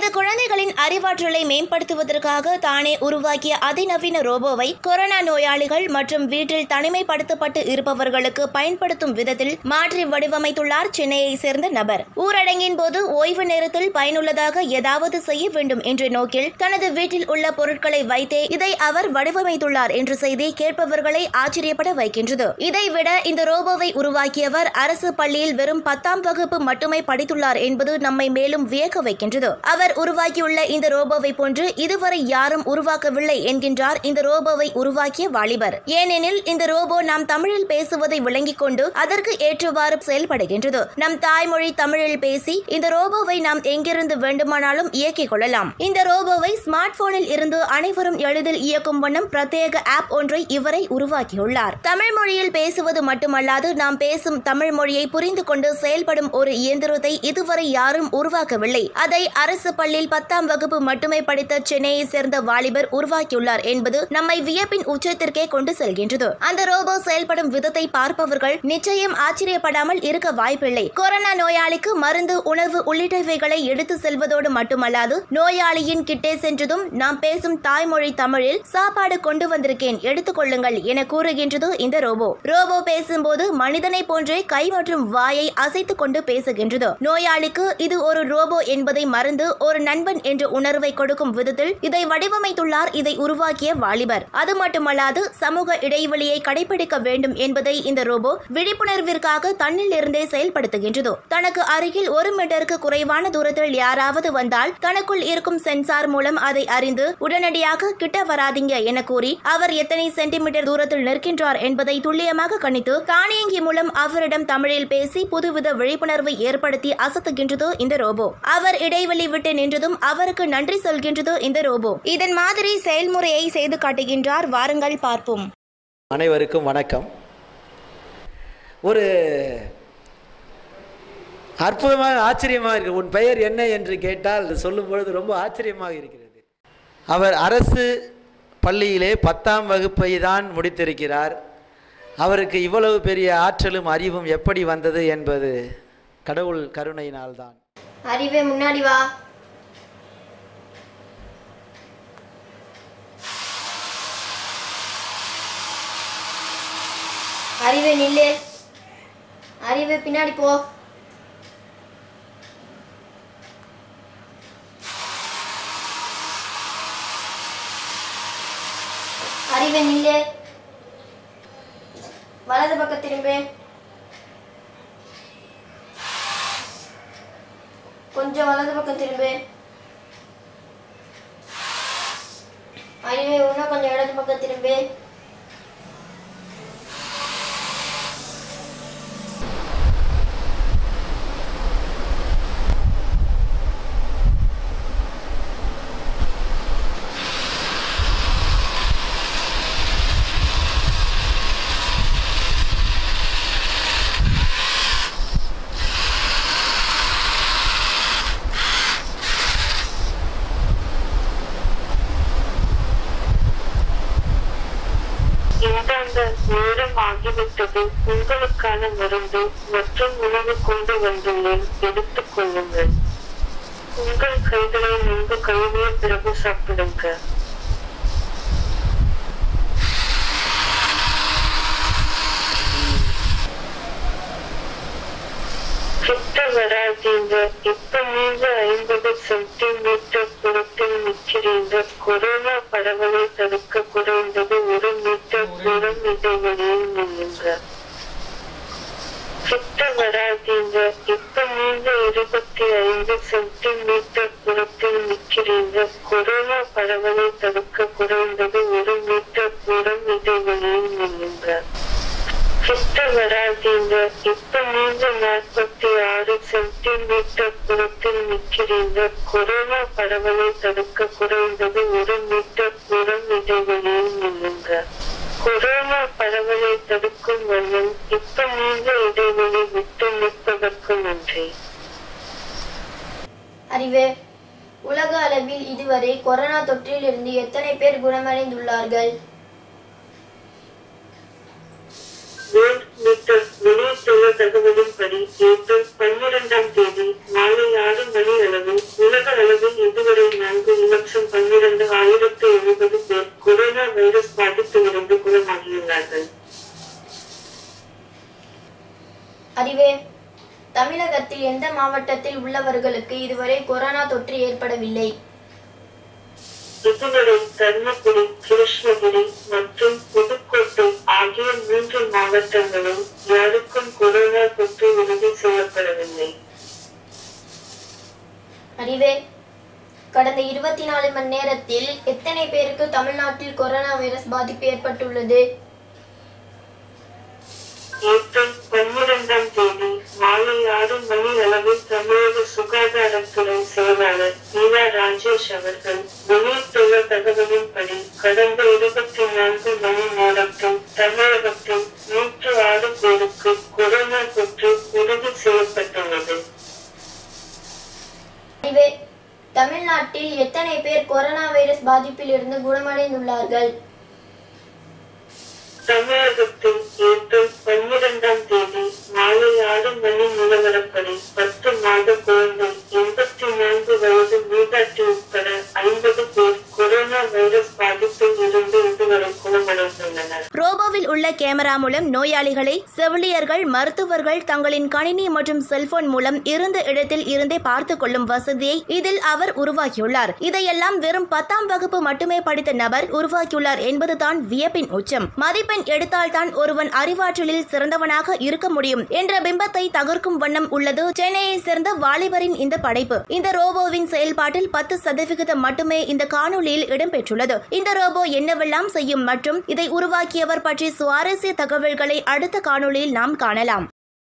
குழந்தைகளின் அறிவாற்றலை மேம்படுத்துவதற்காக தானே உருவாக்கிய அதிநவீன ரோபோவை கொரோனா நோயாளிகள் மற்றும் வீட்டில் தனிமைப்படுத்தப்பட்டு இருப்பவர்களுக்கு பயன்படுத்தும் விதத்தில் மாற்றி வடிவமைத்துள்ளார் சென்னையை சேர்ந்த நபர் ஊரடங்கின் போது ஓய்வு நேரத்தில் பயனுள்ளதாக ஏதாவது செய்ய வேண்டும் என்ற நோக்கில் தனது வீட்டில் உள்ள பொருட்களை வைத்தே இதை அவர் வடிவமைத்துள்ளார் என்ற செய்தி கேட்பவர்களை ஆச்சரியப்பட வைக்கின்றது இதைவிட இந்த ரோபோவை உருவாக்கியவர் அரசு பள்ளியில் வெறும் பத்தாம் வகுப்பு மட்டுமே படித்துள்ளார் என்பது நம்மை மேலும் வியக்க வைக்கின்றது அவர் உருவாக்கியுள்ள இந்த ரோபோவை போன்று இதுவரை யாரும் உருவாக்கவில்லை என்கின்றார் இந்த ரோபோவை உருவாக்கிய வாலிபர் ஏனெனில் இந்த ரோபோ நாம் தமிழில் பேசுவதை விளங்கிக் கொண்டு அதற்கு ஏற்றவாறு செயல்படுகின்றது நம் தாய்மொழி தமிழில் பேசி இந்த ரோபோவை நாம் எங்கிருந்து வேண்டுமானாலும் இயக்கிக் கொள்ளலாம் இந்த ரோபோவை ஸ்மார்ட் போனில் இருந்து அனைவரும் எளிதில் இயக்கும் வண்ணம் பிரத்யேக ஆப் ஒன்றை இவரை உருவாக்கியுள்ளார் தமிழ் மொழியில் பேசுவது மட்டுமல்லாது நாம் பேசும் தமிழ் மொழியை புரிந்து கொண்டு செயல்படும் ஒரு இயந்திரத்தை இதுவரை யாரும் உருவாக்கவில்லை அதை அரசு பள்ளியில் பத்தாம் வகுப்பு மட்டுமே படித்த சென்னையை சேர்ந்த வாலிபர் உருவாக்கியுள்ளார் என்பது நம்மை வியப்பின் உச்சத்திற்கே கொண்டு செல்கின்றது அந்த ரோபோ செயல்படும் விதத்தை பார்ப்பவர்கள் நிச்சயம் ஆச்சரியப்படாமல் இருக்க வாய்ப்பில்லை கொரோனா நோயாளிக்கு மருந்து உணவு உள்ளிட்டவைகளை எடுத்து செல்வதோடு மட்டுமல்லாது நோயாளியின் கிட்டே சென்றதும் நாம் பேசும் தாய்மொழி தமிழில் சாப்பாடு கொண்டு வந்திருக்கேன் எடுத்துக்கொள்ளுங்கள் என கூறுகின்றது இந்த ரோபோ ரோபோ பேசும்போது மனிதனை போன்றே கை மற்றும் வாயை அசைத்துக் கொண்டு பேசுகின்றது நோயாளிக்கு இது ஒரு ரோபோ என்பதை மறந்து ஒரு நண்பன் என்ற உணர்வை கொடுக்கும் விதத்தில் இதை வடிவமைத்துள்ளார் இதை உருவாக்கிய வாலிபர் அது மட்டுமல்லாது சமூக இடைவெளியை கடைபிடிக்க வேண்டும் என்பதை இந்த ரோபோ விழிப்புணர்விற்காக தன்னில் இருந்தே செயல்படுத்துகின்றது தனக்கு அருகில் ஒரு மீட்டருக்கு குறைவான தூரத்தில் யாராவது வந்தால் தனக்குள் இருக்கும் சென்சார் மூலம் அதை அறிந்து உடனடியாக கிட்ட வராதீங்க என கூறி அவர் எத்தனை சென்டிமீட்டர் தூரத்தில் நிற்கின்றார் என்பதை துல்லியமாக கணித்து தானியங்கி மூலம் அவரிடம் தமிழில் பேசி புதுவித விழிப்புணர்வை ஏற்படுத்தி அசத்துகின்றது இந்த ரோபோ அவர் இடைவெளி விட்டு நின்றதும் அவருக்கு நன்றி சொல்கின்றது இந்த ரோபோ இதன் மாதிரி செயல்முறையை செய்து காட்டுகின்றார் வாருங்கள் பார்ப்போம் அனைவருக்கும் வணக்கம் ஒரு அற்புதமாக ஆச்சரியமாக இருக்கு உன் பெயர் என்ன என்று கேட்டால் சொல்லும் பொழுது ரொம்ப ஆச்சரியமாக இருக்கிறது அவர் அரசு பள்ளியிலே பத்தாம் வகுப்பை தான் முடித்திருக்கிறார் அவருக்கு இவ்வளவு பெரிய ஆற்றலும் அறிவும் எப்படி வந்தது என்பது கடவுள் கருணையினால்தான் அறிவே முன்னாடி வா அறிவே நில்லு அறிவே பின்னாடி போ அறிவே நில்லு வலது பக்கம் திரும்பு கொஞ்சம் வலது பக்கம் திரும்பு அறிவே இன்னும் கொஞ்சம் இடது பக்கம் திரும்பு இந்தாங்க நேரம் ஆகிவிட்டது உங்களுக்கான மருந்து மற்றும் உணவு கொண்டு வந்துள்ளேன் எடுத்துக் கொள்ளுங்கள் உங்கள் கைகளை நன்கு கழுவிய பிறகு சாப்பிடுங்க கிட்ட வராதீங்க இப்ப நீங்க ஐம்பது சென்டிமீட்டர் தூரத்தில் நிக்கிறீங்க கொரோனா பரவலை தடுக்க குறைந்தது ஒரு மீட்டர் தூரம் இடைவெளியில் நில்லுங்க கிட்ட வராதீங்க இப்ப நீங்க இருபத்தி ஐந்து சென்டிமீட்டர் தூரத்தில் நிக்கிறீங்க கொரோனா பரவலை தடுக்க குறைந்தது ஒரு மீட்டர் தூரம் இடைவெளியில் நில்லுங்க கிட்ட வராதீங்க இப்ப நீங்க நாற்பத்தி ஆறு சென்டிமீட்டர் தூரத்தில் நிக்கிறீங்க கொரோனா பரவலை தடுக்க குறைந்தது ஒரு மீட்டர் தூரம் இடைவெளியில் நில்லுங்க கொரோனா பரவலை தடுக்கும் வண்ணம் இப்ப நீங்க இடைவெளி விட்டு நிற்பதற்கு நன்றி அறிவே உலக அளவில் இதுவரை கொரோனா தொற்றிலிருந்து எத்தனை பேர் குணமடைந்துள்ளார்கள் வேல்ட் மீட்டர் வெளியிட்டுள்ள தகவலின்படி ஏப்ரல் பன்னிரண்டாம் தேதி மாலை ஆறு மணி அளவில் உலக அளவில் இதுவரை நான்கு லட்சம் பன்னிரண்டு ஆயிரத்து எழுபது பேர் கொரோனா வைரஸ் பாதிப்பிலிருந்து குணமாகியுள்ளார்கள் அறிவே தமிழகத்தில் எந்த மாவட்டத்தில் உள்ளவர்களுக்கு இதுவரை கொரோனா தொற்று ஏற்படவில்லை இதுவரை தர்மபுரி கிருஷ்ணகிரி மற்றும் புதுக்கோட்டை ஆகிய மூன்று மாவட்டங்களில் யாருக்கும் கொரோனா தொற்று உறுதி செய்யப்படவில்லை அறிவே கடந்த இருபத்தி நாலு மணி நேரத்தில் எத்தனை பேருக்கு தமிழ்நாட்டில் கொரோனா வைரஸ் பாதிப்பு ஏற்பட்டுள்ளது ஏப்ரல் பன்னிரண்டாம் தேதி மாலை ஆறு மணி அளவில் தமிழக சுகாதாரத்துறை செயலாளர் மீரா ராஜேஷ் அவர்கள் வெளியிட்டுள்ள தகவலின்படி கடந்த இருபத்தி நான்கு மணி நேரத்தில் தமிழகத்தில் நூற்று ஆறு பேருக்கு கொரோனா தொற்று உறுதி செய்யப்பட்டுள்ளது அறிவே தமிழ்நாட்டில் எத்தனை பேர் கொரோனா வைரஸ் பாதிப்பில் இருந்து குணமடைந்துள்ளார்கள் தமிழகத்தில் ஏப்ரல் பன்னிரண்டாம் தேதி மாலை ஆறு மணி நிலவரப்படி பத்து மாத குழந்தை எண்பத்தி நான்கு வயது மூதாட்டி உட்பட ஐம்பது பேர் கொரோனா வைரஸ் பாதிப்பில் இருந்து இதுவரை குணமடைந்துள்ளனர் ரோபோவில் உள்ள கேமரா மூலம் நோயாளிகளை செவிலியர்கள் மருத்துவர்கள் தங்களின் கணினி மற்றும் செல்போன் மூலம் இருந்த இடத்தில் இருந்தே பார்த்து கொள்ளும் வசதியை இதில் அவர் உருவாக்கியுள்ளார் இதையெல்லாம் வெறும் பத்தாம் வகுப்பு மட்டுமே படித்த நபர் உருவாக்கியுள்ளார் என்பதுதான் வியப்பின் உச்சம் மதிப்பெண் எடுத்தால்தான் ஒருவன் அறிவாற்றலில் சிறந்தவனாக இருக்க முடியும் என்ற பிம்பத்தை தகர்க்கும் வண்ணம் உள்ளது சென்னையை சேர்ந்த வாலிபரின் இந்த படைப்பு இந்த ரோபோவின் செயல்பாட்டில் பத்து சதவிகிதம் மட்டுமே இந்த காணொளியில் இடம்பெற்றுள்ளது இந்த ரோபோ என்னவெல்லாம் செய்யும் மற்றும் இதை உருவாக்கியவர் பற்றி சுவாரஸ்ய தகவல்களை அடுத்த காணொளியில் நாம் காணலாம்